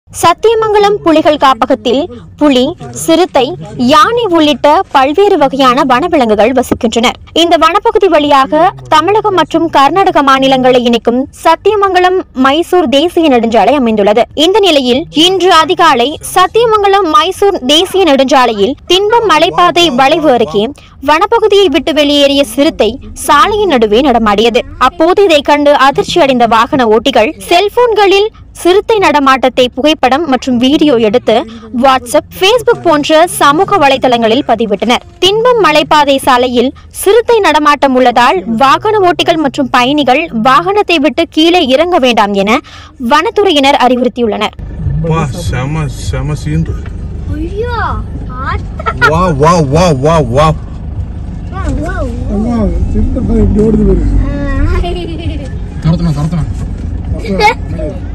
சத்தியமங்கலம் புலிகள் காப்பகத்தில் புலி சிறுத்தை யானை உள்ளிட்ட பல்வேறு வகையான வனவிலங்குகள் வசிக்கின்றனர் இந்த வனப்பகுதி வழியாக தமிழகம் மற்றும் கர்நாடக மாநிலங்களை இணைக்கும் சத்தியமங்கலம் மைசூர் தேசிய நெடுஞ்சாலை அமைந்துள்ளது இந்த நிலையில் இன்று அதிகாலை சத்தியமங்கலம் மைசூர் தேசிய நெடுஞ்சாலையில் தின்பம் மலைப்பாதை வளைவு அருகே வனப்பகுதியை விட்டு வெளியேறிய சிறுத்தை சாலையின் நடுவே நடமாடியது அப்போது இதை கண்டு அதிர்ச்சி அடைந்த வாகன ஓட்டிகள் செல்போன்களில் சிறுத்தை நடமாட்டத்தை புகைப்படம் மற்றும் வீடியோ எடுத்து வாட்ஸ்அப் ஃபேஸ்புக் போன்ற சமூக வலைதளங்களில் பதிவிட்டனர் தின்பம் மலைப்பாதை சாலையில் சிறுத்தை நடமாட்டம் உள்ளதால் வாகன ஓட்டிகள் மற்றும் பயணிகள் வாகனத்தை விட்டு கீழே இறங்க வேண்டாம் என வனத்துறையினர் அறிவுறுத்தியுள்ளனர் வா செம செம சீன்று ஐயோ ஆத்தா வா வா வா வா வா அம்மா சிறுத்தை பாரு இப்படி ஓடுது பாரு ஆ. துரத்தணும் துரத்தணும் அப்புறம்